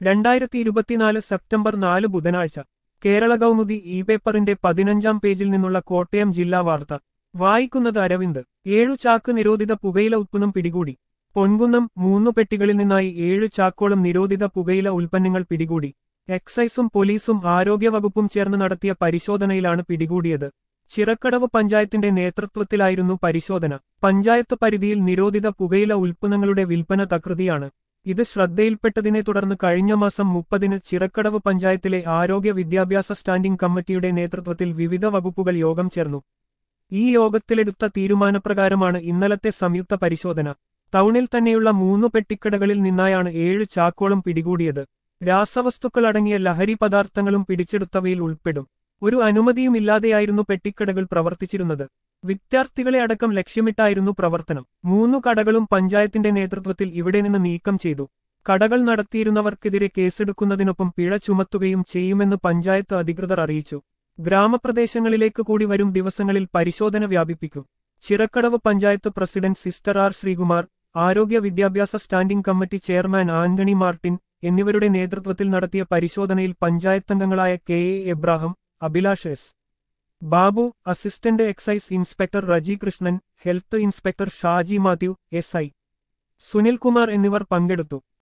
രണ്ടായിരത്തി ഇരുപത്തിനാല് സെപ്റ്റംബർ നാല് ബുധനാഴ്ച കേരള കൗമുദി ഇ പേപ്പറിന്റെ പതിനഞ്ചാം പേജിൽ നിന്നുള്ള കോട്ടയം ജില്ലാ വാർത്ത വായിക്കുന്നത് അരവിന്ദ് ഏഴു ചാക്ക് നിരോധിത പുകയില ഉത്പന്നം പിടികൂടി പൊൻകുന്നം മൂന്നു പെട്ടികളിൽ നിന്നായി ഏഴു ചാക്കോളം നിരോധിത പുകയില ഉൽപ്പന്നങ്ങൾ പിടികൂടി എക്സൈസും പോലീസും ആരോഗ്യവകുപ്പും ചേർന്ന് നടത്തിയ പരിശോധനയിലാണ് പിടികൂടിയത് ചിറക്കടവ് പഞ്ചായത്തിന്റെ നേതൃത്വത്തിലായിരുന്നു പരിശോധന പഞ്ചായത്ത് പരിധിയിൽ നിരോധിത പുകയില ഉൽപ്പന്നങ്ങളുടെ വിൽപ്പന തകൃതിയാണ് ഇത് ശ്രദ്ധയിൽപ്പെട്ടതിനെ തുടർന്ന് കഴിഞ്ഞ മാസം മുപ്പതിന് ചിറക്കടവ് പഞ്ചായത്തിലെ ആരോഗ്യ വിദ്യാഭ്യാസ സ്റ്റാൻഡിംഗ് കമ്മിറ്റിയുടെ നേതൃത്വത്തിൽ വിവിധ വകുപ്പുകൾ യോഗം ചേർന്നു ഈ യോഗത്തിലെടുത്ത തീരുമാനപ്രകാരമാണ് ഇന്നലത്തെ സംയുക്ത പരിശോധന ടൗണിൽ തന്നെയുള്ള മൂന്നു പെട്ടിക്കടകളിൽ നിന്നായാണ് ഏഴ് ചാക്കോളം പിടികൂടിയത് രാസവസ്തുക്കൾ അടങ്ങിയ ലഹരി പദാർത്ഥങ്ങളും പിടിച്ചെടുത്തവയിൽ ഉൾപ്പെടും ഒരു അനുമതിയുമില്ലാതെയായിരുന്നു പെട്ടിക്കടകൾ പ്രവർത്തിച്ചിരുന്നത് വിദ്യാർത്ഥികളെ അടക്കം ലക്ഷ്യമിട്ടായിരുന്നു പ്രവർത്തനം മൂന്നു കടകളും പഞ്ചായത്തിന്റെ നേതൃത്വത്തിൽ ഇവിടെ നിന്ന് നീക്കം ചെയ്തു കടകൾ നടത്തിയിരുന്നവർക്കെതിരെ കേസെടുക്കുന്നതിനൊപ്പം പിഴ ചുമത്തുകയും ചെയ്യുമെന്ന് പഞ്ചായത്ത് അധികൃതർ അറിയിച്ചു ഗ്രാമപ്രദേശങ്ങളിലേക്ക് കൂടി വരും ദിവസങ്ങളിൽ പരിശോധന വ്യാപിപ്പിക്കും Chirakkadavu panchayat president sister R Sreekumar ആരോഗ്യ വിദ്യാഭ്യാസ standing committee chairman Antony Martin എന്നിവരുടെ നേതൃത്വത്തിൽ നടത്തിയ പരിശോധനയിൽ പഞ്ചായത്തംഗങ്ങളായ K A Ebrahim Abhilash S Babu assistant excise inspector Reji Krishnan health inspector Shaji Mathew S I Sunilkumar എന്നിവർ പങ്കെടുത്തു